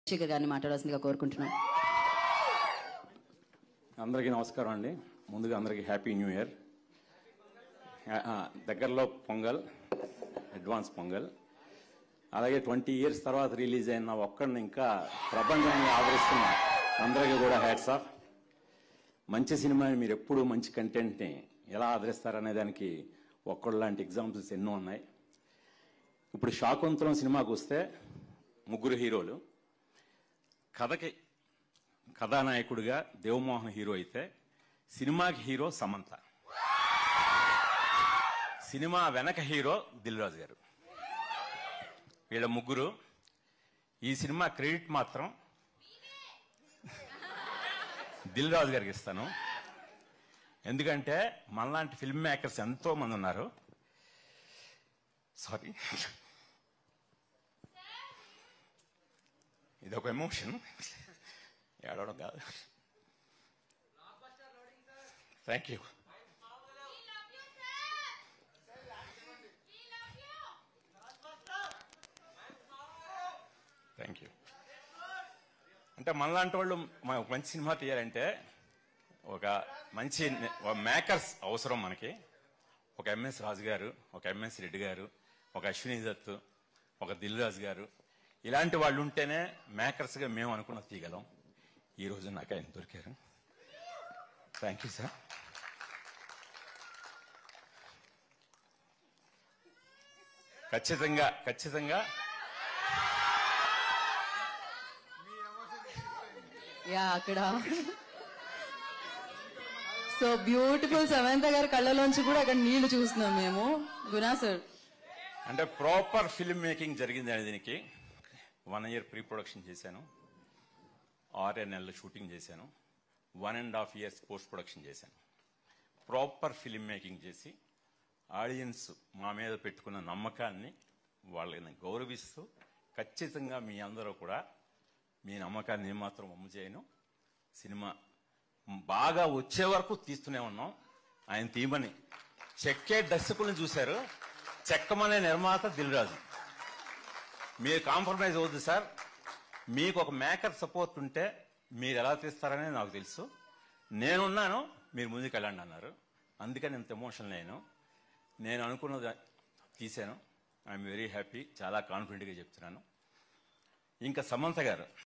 శేఖర్ గారిని మాట్లాడాల్సిందిగా కోరుకుంటున్నాం అందరికీ నమస్కారం అండి ముందుగా అందరికీ హ్యాపీ న్యూ ఇయర్ ఆ, ఆ, దగ్గరలో పొంగల్ అడ్వాన్స్ పొంగల్ అలాగే ట్వంటీ ఇయర్స్ తర్వాత రిలీజ్ అయిన ఒక్కడిని ఇంకా ప్రపంచాన్ని ఆదరిస్తున్న అందరికీ కూడా హ్యాట్స్ ఆఫ్ మంచి సినిమాని మీరు ఎప్పుడు మంచి కంటెంట్ని ఎలా ఆదరిస్తారనే దానికి ఒక్కడు లాంటి ఎగ్జాంపుల్స్ ఎన్నో ఉన్నాయి ఇప్పుడు శాకుంతలం సినిమాకు వస్తే ముగ్గురు హీరోలు కథకి కథానాయకుడిగా దేవమోహన్ హీరో అయితే సినిమాకి హీరో సమంత సినిమా వెనక హీరో దిల్ రాజు గారు వీళ్ళ ముగ్గురు ఈ సినిమా క్రెడిట్ మాత్రం దిల్ రాజు గారికి ఇస్తాను ఎందుకంటే మనలాంటి ఫిల్మ్ మేకర్స్ ఎంతో మంది ఉన్నారు సారీ ఇది ఒక ఎమోషన్ ఏడవడం కాదు థ్యాంక్ యూ థ్యాంక్ యూ అంటే మనలాంటి వాళ్ళు మ- ఒక మంచి సినిమా తీయాలంటే ఒక మంచి మేకర్స్ అవసరం మనకి ఒక ఎంఎస్ రాజు గారు ఒక ఎంఎస్ రెడ్డి గారు ఒక అశ్విని దత్ ఒక దిల్ రాజు గారు ఇలాంటి వాళ్ళు ఉంటేనే మేకర్స్గా మేము అనుకున్న తీయగలం ఈ రోజు నాకు ఆయన దొరికారు థ్యాంక్ యూ సార్ ఖచ్చితంగా ఖచ్చితంగా యా అక్కడ సో బ్యూటిఫుల్ సమంత గారి కళ్ళలోంచి కూడా అక్కడ నీళ్లు చూస్తున్నాం మేము గునా సార్ అంటే ప్రాపర్ ఫిల్మ్ మేకింగ్ జరిగింది అండి దీనికి వన్ ఇయర్ ప్రీ ప్రొడక్షన్ చేశాను ఆరే నెలలు షూటింగ్ చేశాను one and half years post production చేశాను ప్రాపర్ ఫిల్మ్ మేకింగ్ చేసి ఆడియన్స్ మా మీద పెట్టుకున్న నమ్మకాన్ని వాళ్ళని గౌరవిస్తూ ఖచ్చితంగా మీ అందరూ కూడా మీ నమ్మకాన్ని ఏమాత్రం అమ్ము చేయను సినిమా బాగా వచ్చే వరకు తీస్తూనే ఉన్నాం ఆయన తీయమని చెక్కే దర్శకులను చూశారు చెక్కమనే నిర్మాత దిల్ రాజు మీరు కాంప్రమైజ్ అవ్వద్దు సార్ మీకు ఒక మేకర్ సపోర్ట్ ఉంటే మీరు ఎలా తీస్తారనే నాకు తెలుసు నేనున్నాను మీరు ముందుకు వెళ్ళండి అన్నారు అందుకని ఇంత ఎమోషన్ నేను నేను అనుకున్నది తీశాను ఐఎమ్ వెరీ హ్యాపీ చాలా కాన్ఫిడెంట్గా చెప్తున్నాను ఇంకా సమంత గారు